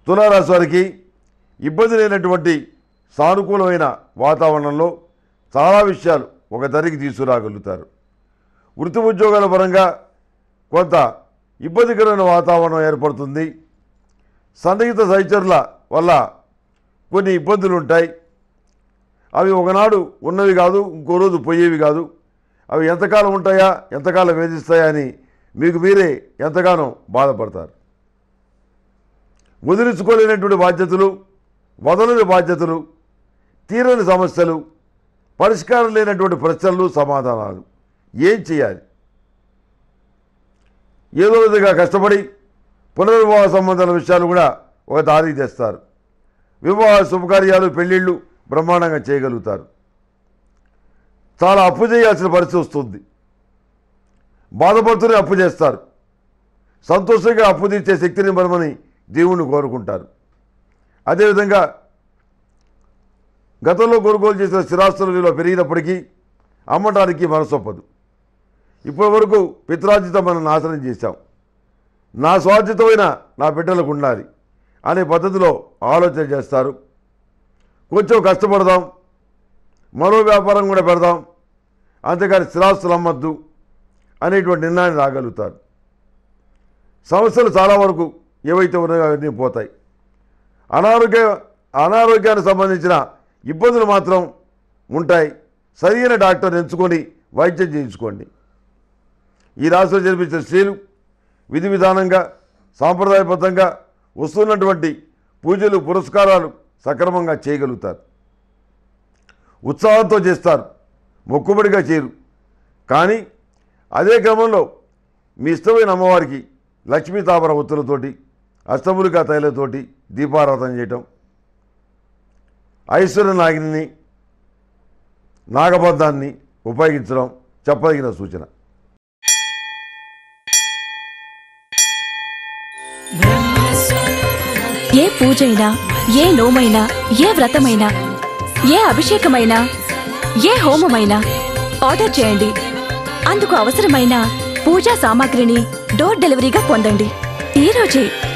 తులారాశి వారికి ఇబ్బంది లేనటువంటి సానుకూలమైన వాతావరణంలో చాలా విషయాలు ఒక తరికి తీసుకురాగలుగుతారు వృత్తి ఉద్యోగాల పరంగా కొంత ఇబ్బందికరమైన వాతావరణం ఏర్పడుతుంది సన్నిహిత సహచరుల వల్ల కొన్ని ఇబ్బందులు ఉంటాయి అవి ఒకనాడు ఉన్నవి కాదు ఇంకో రోజు పోయేవి కాదు అవి ఎంతకాలం ఉంటాయా ఎంతకాలం వేధిస్తాయా అని మీకు మీరే ఎంతగానో బాధపడతారు వదిలించుకోలేనటువంటి బాధ్యతలు వదలని బాధ్యతలు తీరని సమస్యలు పరిష్కారం లేనటువంటి ప్రశ్నలు సమాధానాలు ఏం చేయాలి ఏదో విధంగా కష్టపడి పునర్వివాహ సంబంధాల విషయాలు కూడా ఒక దారికి తెస్తారు వివాహ శుభకార్యాలు పెళ్ళిళ్ళు బ్రహ్మాండంగా చేయగలుగుతారు చాలా అప్పు చేయాల్సిన పరిస్థితి వస్తుంది బాధపడుతూనే అప్పు చేస్తారు సంతోషంగా అప్పు తీర్చే శక్తిని మనమని దేవుణ్ణి కోరుకుంటారు అదేవిధంగా గతంలో కొనుగోలు చేసిన స్థిరాస్తుల విలువ పెరిగినప్పటికీ అమ్మటానికి మనసొప్పదు ఇప్పటి వరకు పిత్రార్జితం మనం నాశనం చేశాం నా స్వార్జితమైన నా బిడ్డలకు ఉండాలి అనే పద్ధతిలో ఆలోచన చేస్తారు కొంచెం కష్టపడదాం మరో వ్యాపారం కూడా పెడదాం అంతేకాని స్థిరాస్తులు అమ్మద్దు అనేటువంటి నిర్ణయాన్ని రాగలుగుతారు సమస్యలు చాలా వరకు ఏవైతే ఉన్నాయో అవన్నీ పోతాయి అనారోగ్య అనారోగ్యానికి సంబంధించిన ఇబ్బందులు మాత్రం ఉంటాయి సరైన డాక్టర్ ఎంచుకొని వైద్యం చేయించుకోండి ఈ రాశిలో జన్మించిన స్త్రీలు విధి విధానంగా సాంప్రదాయబద్ధంగా వస్తున్నటువంటి పూజలు పురస్కారాలు సక్రమంగా చేయగలుగుతారు ఉత్సాహంతో చేస్తారు మొక్కుబడిగా చేయరు కానీ అదే క్రమంలో మీ ఇష్టమైన అమ్మవారికి లక్ష్మీ తామర ఒత్తులతోటి అష్టములికా తైలతోటి దీపారాధన చేయటం ఐశ్వర్య నాగిని నాగబంధాన్ని ఉపయోగించడం చెప్పదగిన సూచన ఏ పూజైనా ఏ నోమైనా ఏ వ్రతమైనా ఏ అభిషేకమైనా ఏ హోమమైనా ఆర్డర్ చేయండి అందుకు అవసరమైన పూజా సామాగ్రిని డోర్ డెలివరీగా పొందండి ఈ రోజే